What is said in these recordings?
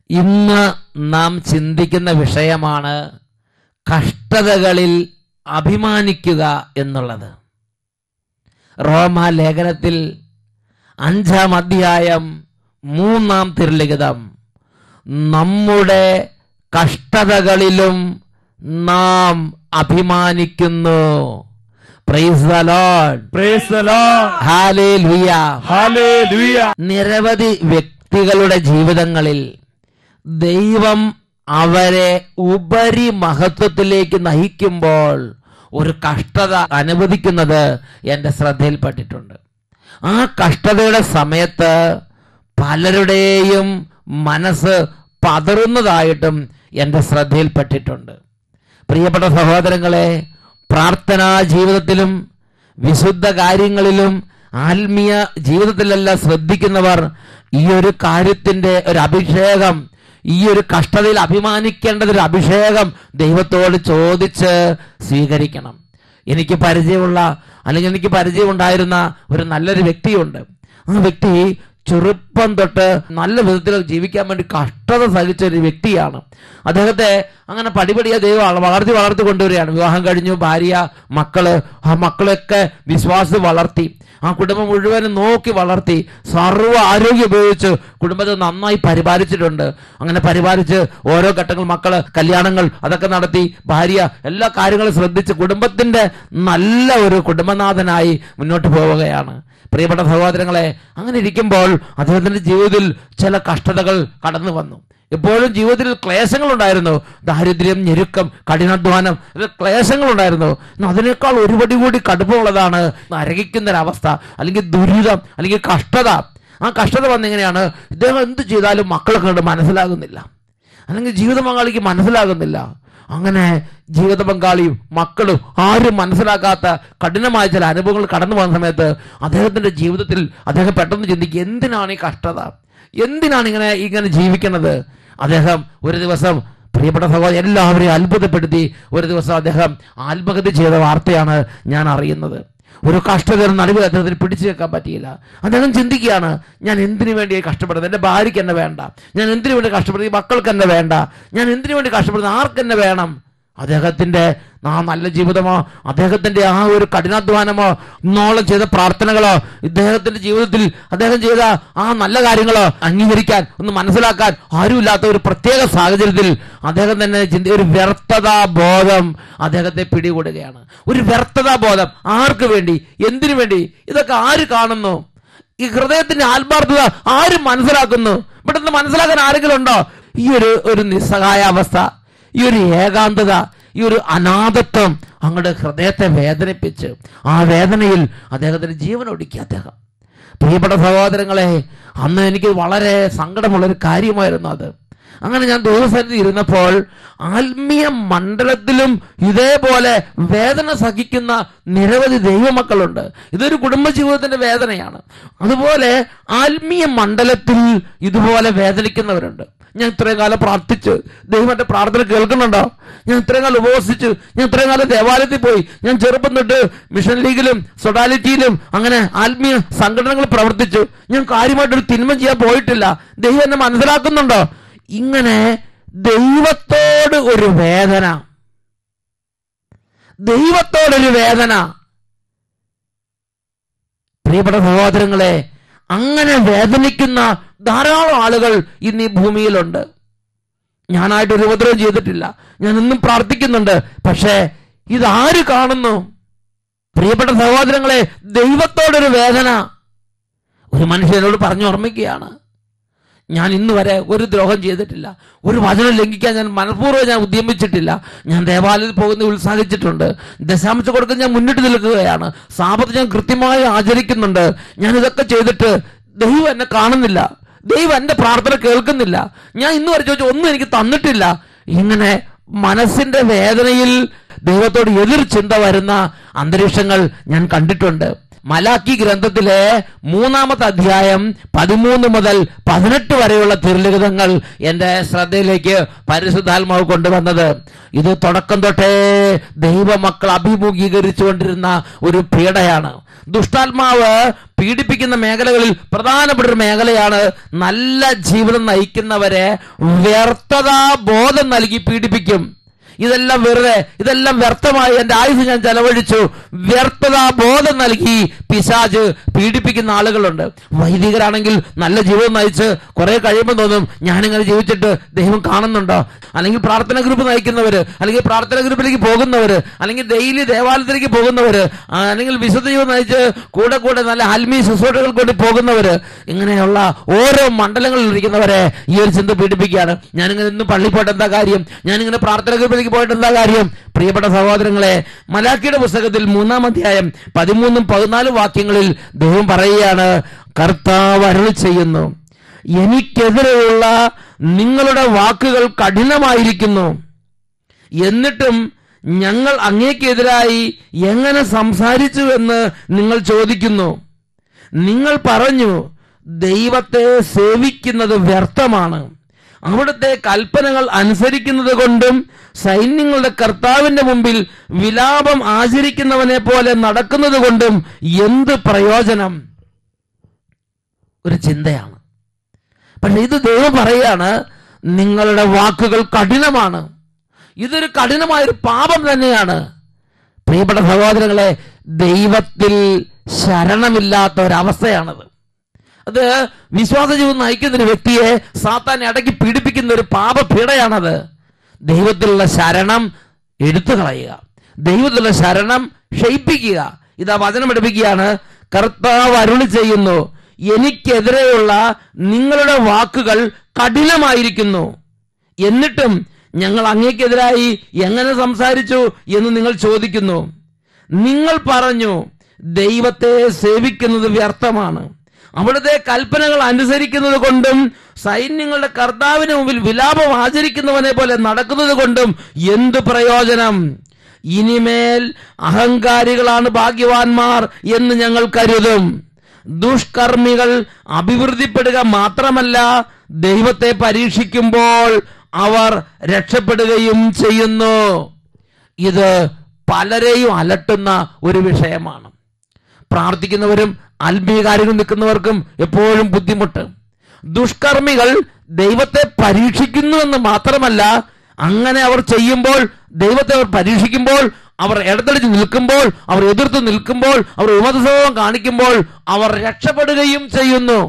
ഇന്ന് നാം ചിന്തിക്കുന്ന വിഷയമാണ് കഷ്ടതകളിൽ അഭിമാനിക്കുക എന്നുള്ളത് റോമ ലേഖനത്തിൽ അഞ്ചാം അധ്യായം മൂന്നാം തിരുലിഖിതം നമ്മുടെ കഷ്ടതകളിലും നാം അഭിമാനിക്കുന്നു praise the Lord Praise the Lord. Hallelujah Hallelujah. നിരവധി വ്യക്തികളുടെ ജീവിതങ്ങളിൽ ദൈവം അവരെ ഉപരി മഹത്വത്തിലേക്ക് നയിക്കുമ്പോൾ ഒരു കഷ്ടത അനുവദിക്കുന്നത് എൻ്റെ ശ്രദ്ധയിൽപ്പെട്ടിട്ടുണ്ട് ആ കഷ്ടതയുടെ സമയത്ത് പലരുടെയും മനസ്സ് പതറുന്നതായിട്ടും എൻ്റെ ശ്രദ്ധയിൽപ്പെട്ടിട്ടുണ്ട് പ്രിയപ്പെട്ട സഹോദരങ്ങളെ പ്രാർത്ഥനാ ജീവിതത്തിലും വിശുദ്ധ കാര്യങ്ങളിലും ആത്മീയ ജീവിതത്തിലെല്ലാം ശ്രദ്ധിക്കുന്നവർ ഈ ഒരു കാര്യത്തിന്റെ ഒരു അഭിഷേകം ഈ ഒരു കഷ്ടതയിൽ അഭിമാനിക്കേണ്ടത് ഒരു അഭിഷേകം ദൈവത്തോട് ചോദിച്ച് സ്വീകരിക്കണം എനിക്ക് പരിചയമുള്ള അല്ലെങ്കിൽ എനിക്ക് പരിചയമുണ്ടായിരുന്ന ഒരു നല്ലൊരു വ്യക്തിയുണ്ട് ആ വ്യക്തി ചെറുപ്പം തൊട്ട് നല്ല വിധത്തിൽ ജീവിക്കാൻ വേണ്ടി കഷ്ടത സഹിച്ച ഒരു വ്യക്തിയാണ് അദ്ദേഹത്തെ അങ്ങനെ പടിപടിയെ ദൈവം വള- വളർത്തി വളർത്തി കൊണ്ടുവരികയാണ് വിവാഹം കഴിഞ്ഞു ഭാര്യ മക്കള് ആ മക്കളൊക്കെ വിശ്വാസം വളർത്തി ആ കുടുംബം മുഴുവനും നോക്കി വളർത്തി സർവ്വ ആരോഗ്യം ഉപയോഗിച്ച് കുടുംബത്തെ നന്നായി പരിപാലിച്ചിട്ടുണ്ട് അങ്ങനെ പരിപാലിച്ച് ഓരോ ഘട്ടങ്ങൾ മക്കള് കല്യാണങ്ങൾ അതൊക്കെ നടത്തി ഭാര്യ എല്ലാ കാര്യങ്ങളും ശ്രദ്ധിച്ച് കുടുംബത്തിന്റെ നല്ല ഒരു കുടുംബനാഥനായി മുന്നോട്ട് പോവുകയാണ് പ്രിയപ്പെട്ട സഹോദരങ്ങളെ അങ്ങനെ ഇരിക്കുമ്പോൾ അദ്ദേഹത്തിന്റെ ജീവിതത്തിൽ ചില കഷ്ടതകൾ കടന്നു വന്നു എപ്പോഴും ജീവിതത്തിൽ ക്ലേശങ്ങൾ ഉണ്ടായിരുന്നു ദാരിദ്ര്യം ഞെരുക്കം കഠിനാധ്വാനം ഇത് ക്ലേശങ്ങൾ ഉണ്ടായിരുന്നു എന്നാൽ അതിനേക്കാൾ ഒരുപടി കൂടി കടുപ്പമുള്ളതാണ് നരകിക്കുന്ന ഒരവസ്ഥ അല്ലെങ്കിൽ ദുരിതം അല്ലെങ്കിൽ കഷ്ടത ആ കഷ്ടത വന്നെങ്ങനെയാണ് ഇദ്ദേഹം എന്ത് ചെയ്താലും മക്കളൊക്കെ കണ്ട് മനസ്സിലാകുന്നില്ല അല്ലെങ്കിൽ ജീവിത പങ്കാളിക്ക് മനസ്സിലാകുന്നില്ല അങ്ങനെ ജീവിത പങ്കാളിയും മക്കളും ആരും മനസ്സിലാക്കാത്ത കഠിനമായ ചില അനുഭവങ്ങൾ കടന്നു പോകുന്ന സമയത്ത് അദ്ദേഹത്തിന്റെ ജീവിതത്തിൽ അദ്ദേഹം പെട്ടെന്ന് ചിന്തിക്കുക എന്തിനാണ് ഈ കഷ്ടത എന്തിനാണ് ഇങ്ങനെ ഇങ്ങനെ ജീവിക്കുന്നത് അദ്ദേഹം ഒരു ദിവസം പ്രിയപ്പെട്ട സഹോദരൻ എല്ലാവരെയും അത്ഭുതപ്പെടുത്തി ഒരു ദിവസം അദ്ദേഹം ആത്മഹത്യ ചെയ്ത വാർത്തയാണ് ഞാൻ അറിയുന്നത് ഒരു കഷ്ടതയുടെ നടുവിൽ അദ്ദേഹത്തിന് പിടിച്ചു വെക്കാൻ പറ്റിയില്ല അദ്ദേഹം ചിന്തിക്കുകയാണ് ഞാൻ എന്തിനു വേണ്ടി കഷ്ടപ്പെടുന്നത് എൻ്റെ ഭാര്യയ്ക്ക് എന്നെ വേണ്ട ഞാൻ എന്തിനു വേണ്ടി കഷ്ടപ്പെടുന്നത് ഈ മക്കൾക്ക് എന്നെ വേണ്ട ഞാൻ എന്തിനു വേണ്ടി കഷ്ടപ്പെടുന്നത് ആർക്ക് എന്നെ വേണം അദ്ദേഹത്തിന്റെ ആ നല്ല ജീവിതമോ അദ്ദേഹത്തിന്റെ ആ ഒരു കഠിനാധ്വാനമോ ഇന്നോളം ചെയ്ത പ്രാർത്ഥനകളോ ഇദ്ദേഹത്തിന്റെ ജീവിതത്തിൽ അദ്ദേഹം ചെയ്ത ആ നല്ല കാര്യങ്ങളോ അംഗീകരിക്കാൻ ഒന്ന് മനസ്സിലാക്കാൻ ആരുമില്ലാത്ത ഒരു പ്രത്യേക സാഹചര്യത്തിൽ അദ്ദേഹം തന്നെ ചിന്തി ഒരു വ്യർത്ഥതാ ബോധം അദ്ദേഹത്തെ പിടികൂടുകയാണ് ഒരു വ്യർത്ഥതാ ബോധം ആർക്ക് വേണ്ടി എന്തിനു വേണ്ടി ഇതൊക്കെ ആര് കാണുന്നു ഈ ഹൃദയത്തിന്റെ ആത്മാർത്ഥത ആരും മനസ്സിലാക്കുന്നു ഇവിടുന്ന് മനസ്സിലാക്കാൻ ആരെങ്കിലും ഉണ്ടോ ഈ ഒരു ഒരു നിസ്സഹായാവസ്ഥ ഈ ഒരു ഏകാന്തത ഈ ഒരു അനാഥത്വം അങ്ങയുടെ ഹൃദയത്തെ വേദനിപ്പിച്ച് ആ വേദനയിൽ അദ്ദേഹത്തിന്റെ ജീവൻ ഒടുക്കി അദ്ദേഹം പ്രിയപ്പെട്ട സഹോദരങ്ങളെ അന്ന് എനിക്ക് വളരെ സങ്കടമുള്ളൊരു കാര്യമായിരുന്നു അത് അങ്ങനെ ഞാൻ ദൈവസന്നിധി ഇരുന്നപ്പോൾ ആത്മീയ മണ്ഡലത്തിലും ഇതേപോലെ വേദന സഹിക്കുന്ന നിരവധി ദൈവമക്കളുണ്ട് ഇതൊരു കുടുംബജീവിതത്തിന്റെ വേദനയാണ് അതുപോലെ ആത്മീയ മണ്ഡലത്തിൽ ഇതുപോലെ വേദനിക്കുന്നവരുണ്ട് ഞാൻ ഇത്രയും കാലം പ്രാർത്ഥിച്ചു ദൈവം എന്റെ പ്രാർത്ഥന കേൾക്കുന്നുണ്ടോ ഞാൻ ഇത്രയും കാലം ഉപവസിച്ചു ഞാൻ ഇത്രയും കാലം ദേവാലയത്തിൽ പോയി ഞാൻ ചെറുപ്പം തൊട്ട് മിഷൻ ലീഗിലും സൊഡാലിറ്റിയിലും അങ്ങനെ ആത്മീയ സംഘടനകൾ പ്രവർത്തിച്ചു ഞാൻ കാര്യമായിട്ടൊരു തിന്മ ചെയ്യാൻ പോയിട്ടില്ല ദൈവം എന്നെ മനസ്സിലാക്കുന്നുണ്ടോ ഇങ്ങനെ ദൈവത്തോട് ഒരു വേദന ദൈവത്തോടൊരു വേദന പ്രിയപ്പെട്ട സഹോദരങ്ങളെ അങ്ങനെ വേദനിക്കുന്ന ധാരാളം ആളുകൾ ഇന്ന് ഈ ഭൂമിയിലുണ്ട് ഞാനായിട്ട് ഒരു ഉപദ്രവം ചെയ്തിട്ടില്ല ഞാൻ ഇന്നും പ്രാർത്ഥിക്കുന്നുണ്ട് പക്ഷേ ഇതാര് കാണുന്നു പ്രിയപ്പെട്ട സഹോദരങ്ങളെ ദൈവത്തോടൊരു വേദന ഒരു മനുഷ്യനോട് പറഞ്ഞു ഓർമ്മിക്കുകയാണ് ഞാൻ ഇന്ന് വരെ ഒരു ദ്രോഹം ചെയ്തിട്ടില്ല ഒരു വചനം ലംഘിക്കാൻ ഞാൻ മനഃപൂർവ്വം ഞാൻ ഉദ്യമിച്ചിട്ടില്ല ഞാൻ ദേവാലയത്തിൽ പോകുന്ന ഉത്സാഹിച്ചിട്ടുണ്ട് ദശാംശം കൊടുക്കാൻ ഞാൻ മുന്നിട്ട് നിൽക്കുകയാണ് സാപത്ത് ഞാൻ കൃത്യമായി ആചരിക്കുന്നുണ്ട് ഞാൻ ഇതൊക്കെ ചെയ്തിട്ട് ദൈവം എന്നെ കാണുന്നില്ല ദൈവം എന്റെ പ്രാർത്ഥന കേൾക്കുന്നില്ല ഞാൻ ഇന്ന് വരെ ചോദിച്ചു ഒന്നും എനിക്ക് തന്നിട്ടില്ല ഇങ്ങനെ മനസ്സിന്റെ വേദനയിൽ ദൈവത്തോട് എതിർ ചിന്ത വരുന്ന അന്തരീക്ഷങ്ങൾ ഞാൻ കണ്ടിട്ടുണ്ട് മലാക്കി ഗ്രന്ഥത്തിലെ മൂന്നാമത്തെ അധ്യായം പതിമൂന്ന് മുതൽ പതിനെട്ട് വരെയുള്ള തിരുലിഖിതങ്ങൾ എന്റെ ശ്രദ്ധയിലേക്ക് പരിശുദ്ധാത്മാവ് കൊണ്ടുവന്നത് ഇത് തുടക്കം തൊട്ടേ ദൈവമക്കൾ അഭിമുഖീകരിച്ചു കൊണ്ടിരുന്ന ഒരു പീഡയാണ് ദുഷ്ടാത്മാവ് പീഡിപ്പിക്കുന്ന മേഖലകളിൽ പ്രധാനപ്പെട്ട ഒരു മേഖലയാണ് നല്ല ജീവിതം നയിക്കുന്നവരെ വ്യർത്ഥതാ ബോധം നൽകി പീഡിപ്പിക്കും ഇതെല്ലാം വെറുതെ ഇതെല്ലാം വ്യർത്ഥമായി എന്റെ ആയുസ് ഞാൻ ചെലവഴിച്ചു വ്യർത്ഥതാ ബോധം നൽകി പിശാജ് പീഡിപ്പിക്കുന്ന ആളുകളുണ്ട് വൈദികരാണെങ്കിൽ നല്ല ജീവിതം നയിച്ച് കുറെ കഴിയുമ്പോൾ തോന്നും ഞാനിങ്ങനെ ജീവിച്ചിട്ട് ദൈവം കാണുന്നുണ്ടോ അല്ലെങ്കിൽ പ്രാർത്ഥന ഗ്രൂപ്പ് നയിക്കുന്നവര് അല്ലെങ്കിൽ പ്രാർത്ഥന ഗ്രൂപ്പിലേക്ക് പോകുന്നവര് അല്ലെങ്കിൽ ഡെയിലി ദേവാലയത്തിലേക്ക് പോകുന്നവര് ആ, അല്ലെങ്കിൽ വിശുദ്ധ ജീവിതം നയിച്ച് കൂടെ കൂടെ നല്ല ആത്മീയ ശുശ്രൂഷകൾ കൊണ്ട് പോകുന്നവര് ഇങ്ങനെയുള്ള ഓരോ മണ്ഡലങ്ങളിൽ ഇരിക്കുന്നവരെ ഈ ഒരു ചിന്ത പീഡിപ്പിക്കുകയാണ് ഞാനിങ്ങനെ ഇന്ന് പള്ളി പോയിട്ട് എന്താ കാര്യം ഞാനിങ്ങനെ പ്രാർത്ഥന ഗ്രൂപ്പിലേക്ക് പോയിട്ട് എന്താ കാര്യം പ്രിയപ്പെട്ട സഹോദരങ്ങളെ മലാക്കിയുടെ പുസ്തകത്തിൽ മൂന്നാം അധ്യായം പതിമൂന്നും പതിനാലും വാക്യങ്ങളിൽ ദൈവം പറയുകയാണ് കർത്താവ് അരുൾ ചെയ്യുന്നു എനിക്കെതിരെയുള്ള നിങ്ങളുടെ വാക്കുകൾ കഠിനമായിരിക്കുന്നു എന്നിട്ടും ഞങ്ങൾ അങ്ങേക്കെതിരായി എങ്ങനെ സംസാരിച്ചു എന്ന് നിങ്ങൾ ചോദിക്കുന്നു നിങ്ങൾ പറഞ്ഞു ദൈവത്തെ സേവിക്കുന്നത് വ്യർത്ഥമാണ് അവിടുത്തെ കൽപ്പനകൾ അനുസരിക്കുന്നത് കൊണ്ടും സൈന്യങ്ങളുടെ കർത്താവിന്റെ മുമ്പിൽ വിലാപം ആചരിക്കുന്നവനെ പോലെ നടക്കുന്നത് കൊണ്ടും എന്ത് പ്രയോജനം ഒരു ചിന്തയാണ് പക്ഷെ ഇത് ദൈവം പറയാണ് നിങ്ങളുടെ വാക്കുകൾ കഠിനമാണ് ഇതൊരു കഠിനമായൊരു പാപം തന്നെയാണ് പ്രിയപ്പെട്ട സഹോദരങ്ങളെ ദൈവത്തിൽ ശരണമില്ലാത്ത ഒരവസ്ഥയാണത് അത് വിശ്വാസ ജീവിതം നയിക്കുന്ന ഒരു വ്യക്തിയെ സാത്താൻ ഇടയ്ക്ക് പീഡിപ്പിക്കുന്ന ഒരു പാപപീഡയാണത് ദൈവത്തിലുള്ള ശരണം എടുത്തു കളയുക ദൈവത്തിലുള്ള ശരണം ക്ഷയിപ്പിക്കുക ഇതാ വചനം എടുപ്പിക്കുകയാണ് കർത്താവ് അരുളി ചെയ്യുന്നു എനിക്കെതിരെയുള്ള നിങ്ങളുടെ വാക്കുകൾ കഠിനമായിരിക്കുന്നു എന്നിട്ടും ഞങ്ങൾ അങ്ങേക്കെതിരായി എങ്ങനെ സംസാരിച്ചു എന്ന് നിങ്ങൾ ചോദിക്കുന്നു നിങ്ങൾ പറഞ്ഞു ദൈവത്തെ സേവിക്കുന്നത് വ്യർത്ഥമാണ് അവിടുത്തെ കൽപ്പനകൾ അനുസരിക്കുന്നത് കൊണ്ടും സൈന്യങ്ങളുടെ കർത്താവിന് മുമ്പിൽ വിലാപം ആചരിക്കുന്നവനെ പോലെ നടക്കുന്നത് കൊണ്ടും എന്ത് പ്രയോജനം ഇനിമേൽ അഹങ്കാരികളാണ് ഭാഗ്യവാന്മാർ എന്ന് ഞങ്ങൾ കരുതും ദുഷ്കർമ്മികൾ അഭിവൃദ്ധിപ്പെടുക മാത്രമല്ല ദൈവത്തെ പരീക്ഷിക്കുമ്പോൾ അവർ രക്ഷപ്പെടുകയും ചെയ്യുന്നു ഇത് പലരെയും അലട്ടുന്ന ഒരു വിഷയമാണ് പ്രാർത്ഥിക്കുന്നവരും ആത്മീയ കാര്യങ്ങൾ നിൽക്കുന്നവർക്കും എപ്പോഴും ബുദ്ധിമുട്ട് ദുഷ്കർമ്മികൾ ദൈവത്തെ പരീക്ഷിക്കുന്നു എന്ന് മാത്രമല്ല അങ്ങനെ അവർ ചെയ്യുമ്പോൾ ദൈവത്തെ അവർ പരീക്ഷിക്കുമ്പോൾ അവർ ഇടതടിച്ച് നിൽക്കുമ്പോൾ അവർ എതിർത്ത് നിൽക്കുമ്പോൾ അവർ വിമതസ്വഭാവം കാണിക്കുമ്പോൾ അവർ രക്ഷപ്പെടുകയും ചെയ്യുന്നു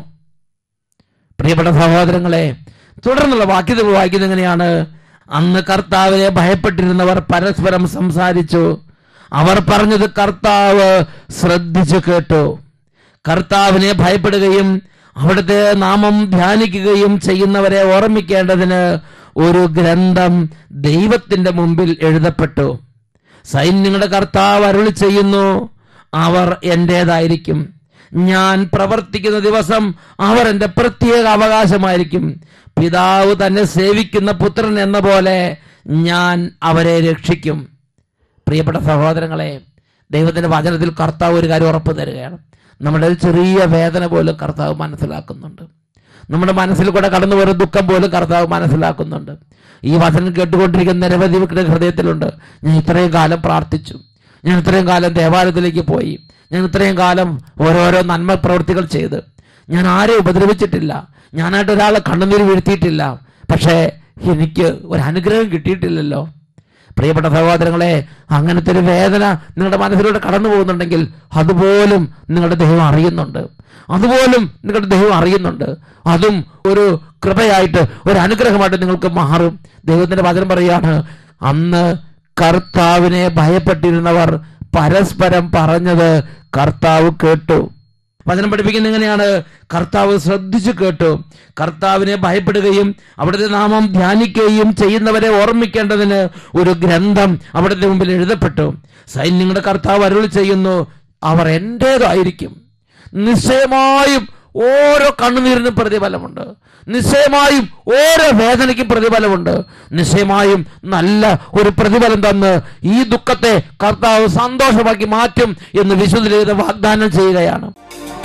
പ്രിയപ്പെട്ട സഹോദരങ്ങളെ തുടർന്നുള്ള വാക്യത്തിൽ വായിക്കുന്നത് എങ്ങനെയാണ് അന്ന് കർത്താവിനെ ഭയപ്പെട്ടിരുന്നവർ പരസ്പരം സംസാരിച്ചു അവർ പറഞ്ഞത് കർത്താവ് ശ്രദ്ധിച്ചു കേട്ടു കർത്താവിനെ ഭയപ്പെടുകയും അവിടുത്തെ നാമം ധ്യാനിക്കുകയും ചെയ്യുന്നവരെ ഓർമ്മിക്കേണ്ടതിന് ഒരു ഗ്രന്ഥം ദൈവത്തിന്റെ മുമ്പിൽ എഴുതപ്പെട്ടു സൈന്യങ്ങളുടെ കർത്താവ് അരുളി ചെയ്യുന്നു അവർ എന്റേതായിരിക്കും ഞാൻ പ്രവർത്തിക്കുന്ന ദിവസം അവർ എൻ്റെ പ്രത്യേക അവകാശമായിരിക്കും പിതാവ് തന്നെ സേവിക്കുന്ന പുത്രൻ എന്ന പോലെ ഞാൻ അവരെ രക്ഷിക്കും പ്രിയപ്പെട്ട സഹോദരങ്ങളെ ദൈവത്തിന്റെ വചനത്തിൽ കർത്താവ് ഒരു കാര്യം ഉറപ്പ് തരികയാണ് നമ്മുടെ ഒരു ചെറിയ വേദന പോലും കർത്താവ് മനസ്സിലാക്കുന്നുണ്ട് നമ്മുടെ മനസ്സിൽ കൂടെ കടന്നു വരുന്ന ദുഃഖം പോലും കർത്താവ് മനസ്സിലാക്കുന്നുണ്ട് ഈ വചനം കേട്ടുകൊണ്ടിരിക്കുന്ന നിരവധി വ്യക്തിയുടെ ഹൃദയത്തിലുണ്ട് ഞാൻ ഇത്രയും കാലം പ്രാർത്ഥിച്ചു ഞാൻ ഇത്രയും കാലം ദേവാലയത്തിലേക്ക് പോയി ഞാൻ ഇത്രയും കാലം ഓരോരോ നന്മ പ്രവൃത്തികൾ ചെയ്ത് ഞാൻ ആരെ ഉപദ്രവിച്ചിട്ടില്ല ഞാനായിട്ട് ഒരാളെ കണ്ണുനീര് വീഴ്ത്തിയിട്ടില്ല പക്ഷേ എനിക്ക് ഒരു അനുഗ്രഹം കിട്ടിയിട്ടില്ലല്ലോ പ്രിയപ്പെട്ട സഹോദരങ്ങളെ അങ്ങനത്തെ ഒരു വേദന നിങ്ങളുടെ മനസ്സിലൂടെ കടന്നു പോകുന്നുണ്ടെങ്കിൽ അതുപോലും നിങ്ങളുടെ ദൈവം അറിയുന്നുണ്ട് അതുപോലും നിങ്ങളുടെ ദൈവം അറിയുന്നുണ്ട് അതും ഒരു കൃപയായിട്ട് ഒരു അനുഗ്രഹമായിട്ട് നിങ്ങൾക്ക് മാറും ദൈവത്തിന്റെ വചനം പറയാണ് അന്ന് കർത്താവിനെ ഭയപ്പെട്ടിരുന്നവർ പരസ്പരം പറഞ്ഞത് കർത്താവ് കേട്ടു വചനം പഠിപ്പിക്കുന്നത് എങ്ങനെയാണ് കർത്താവ് ശ്രദ്ധിച്ചു കേട്ടു കർത്താവിനെ ഭയപ്പെടുകയും അവിടുത്തെ നാമം ധ്യാനിക്കുകയും ചെയ്യുന്നവരെ ഓർമ്മിക്കേണ്ടതിന് ഒരു ഗ്രന്ഥം അവിടുത്തെ മുമ്പിൽ എഴുതപ്പെട്ടു സൈന്യങ്ങളുടെ കർത്താവ് അരുൾ ചെയ്യുന്നു അവർ എൻ്റേതായിരിക്കും നിശ്ചയമായും ഓരോ കണ്ണുനീരിനും പ്രതിഫലമുണ്ട് നിശ്ചയമായും ഓരോ വേദനയ്ക്കും പ്രതിഫലമുണ്ട് നിശ്ചയമായും നല്ല ഒരു പ്രതിഫലം തന്ന് ഈ ദുഃഖത്തെ കർത്താവ് സന്തോഷമാക്കി മാറ്റും എന്ന് വിശുദ്ധ വാഗ്ദാനം ചെയ്യുകയാണ്